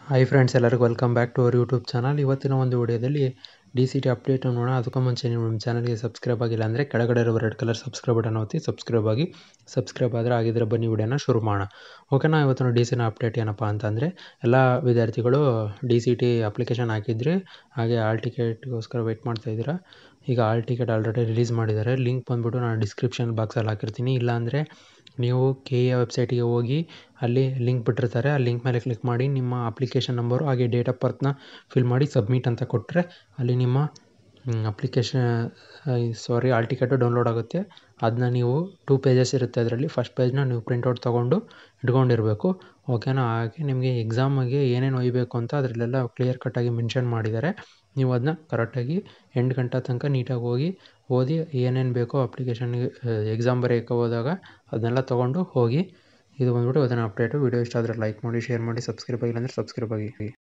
hi friends ಎಲ್ಲರಿಗೂ welcome back to our YouTube channel ಇವತ್ತಿನ ಒಂದು ವಿಡಿಯೋದಲ್ಲಿ ಡಿ ಸಿ ಟಿ ಅಪ್ಡೇಟ್ ನೋಡೋಣ ಅದಕ್ಕೂ ಮುಂಚೆ ನೀವು ನಮ್ಮ ಚಾನಲ್ಗೆ ಸಬ್ಸ್ಕ್ರೈಬ್ ಆಗಿಲ್ಲ ಅಂದರೆ ಕೆಳಗಡೆ ಇರೋ ರೆಡ್ ಕಲರ್ ಸಬ್ಸ್ಕ್ರೈಬ್ ಬಟನ್ ಒತ್ತಿ ಸಬ್ಸ್ಕ್ರೈಬ್ ಆಗಿ ಸಬ್ಸ್ಕ್ರೈಬ್ ಆದರೆ ಆಗಿದ್ರೆ ಬನ್ನಿ ವಿಡಿಯೋನ ಶುರು ಮಾಡೋಣ ಓಕೆನಾ ಇವತ್ತಿನ ಡಿ ಸಿನ ಅಪ್ಡೇಟ್ ಏನಪ್ಪ ಅಂತಂದರೆ ಎಲ್ಲ ವಿದ್ಯಾರ್ಥಿಗಳು ಡಿ ಸಿ ಟಿ ಅಪ್ಲಿಕೇಶನ್ ಹಾಕಿದ್ರಿ ಹಾಗೆ ಆಲ್ ಟಿಕೆಟ್ಗೋಸ್ಕರ ವೆಯ್ಟ್ ಮಾಡ್ತಾ ಇದ್ದೀರಾ ಈಗ ಆಲ್ ಟಿಕೆಟ್ ಆಲ್ರೆಡಿ ರಿಲೀಸ್ ಮಾಡಿದ್ದಾರೆ ಲಿಂಕ್ ಬಂದುಬಿಟ್ಟು ನಾನು ಡಿಸ್ಕ್ರಿಪ್ಷನ್ ಬಾಕ್ಸಲ್ಲಿ ಹಾಕಿರ್ತೀನಿ ಇಲ್ಲಾಂದರೆ ನೀವು ಕೆ ಎ ವೆಬ್ಸೈಟಿಗೆ ಹೋಗಿ ಅಲ್ಲಿ ಲಿಂಕ್ ಬಿಟ್ಟಿರ್ತಾರೆ ಆ ಲಿಂಕ್ ಮೇಲೆ ಕ್ಲಿಕ್ ಮಾಡಿ ನಿಮ್ಮ ಅಪ್ಲಿಕೇಶನ್ ನಂಬರು ಹಾಗೆ ಡೇಟ್ ಆಫ್ ಬರ್ತ್ನ ಫಿಲ್ ಮಾಡಿ ಸಬ್ಮಿಟ್ ಅಂತ ಕೊಟ್ಟರೆ ಅಲ್ಲಿ ನಿಮ್ಮ application sorry hall ticket download ಆಗುತ್ತೆ ಅದನ್ನ ನೀವು ಟೂ ಪೇಜಸ್ ಇರುತ್ತೆ ಅದರಲ್ಲಿ ಫಸ್ಟ್ ಪೇಜ್ನ ನೀವು ಪ್ರಿಂಟೌಟ್ ತೊಗೊಂಡು ಇಟ್ಕೊಂಡಿರಬೇಕು ಓಕೆನಾ ಹಾಗೆ ನಿಮಗೆ ಎಕ್ಸಾಮಿಗೆ ಏನೇನು ಒಯ್ಯಬೇಕು ಅಂತ ಅದರಲ್ಲೆಲ್ಲ ಕ್ಲಿಯರ್ ಕಟ್ಟಾಗಿ ಮೆನ್ಷನ್ ಮಾಡಿದ್ದಾರೆ ನೀವು ಅದನ್ನ ಕರೆಕ್ಟಾಗಿ ಎಂಟು ಗಂಟೆ ತನಕ ನೀಟಾಗಿ ಹೋಗಿ ಓದಿ ಏನೇನು ಬೇಕೋ ಅಪ್ಲಿಕೇಶನ್ಗೆ ಎಕ್ಸಾಮ್ ಬರೆಯೋಕ್ಕೆ ಹೋದಾಗ ಅದನ್ನೆಲ್ಲ ತೊಗೊಂಡು ಹೋಗಿ ಇದು ಬಂದ್ಬಿಟ್ಟು ಅದನ್ನು ಅಪ್ಡೇಟು ವಿಡಿಯೋ ಇಷ್ಟ ಆದರೆ ಲೈಕ್ ಮಾಡಿ ಶೇರ್ ಮಾಡಿ ಸಬ್ಸ್ಕ್ರೈಬ್ ಆಗಿಲ್ಲ ಅಂದರೆ ಸಬ್ಸ್ಕ್ರೈಬ್ ಆಗಿ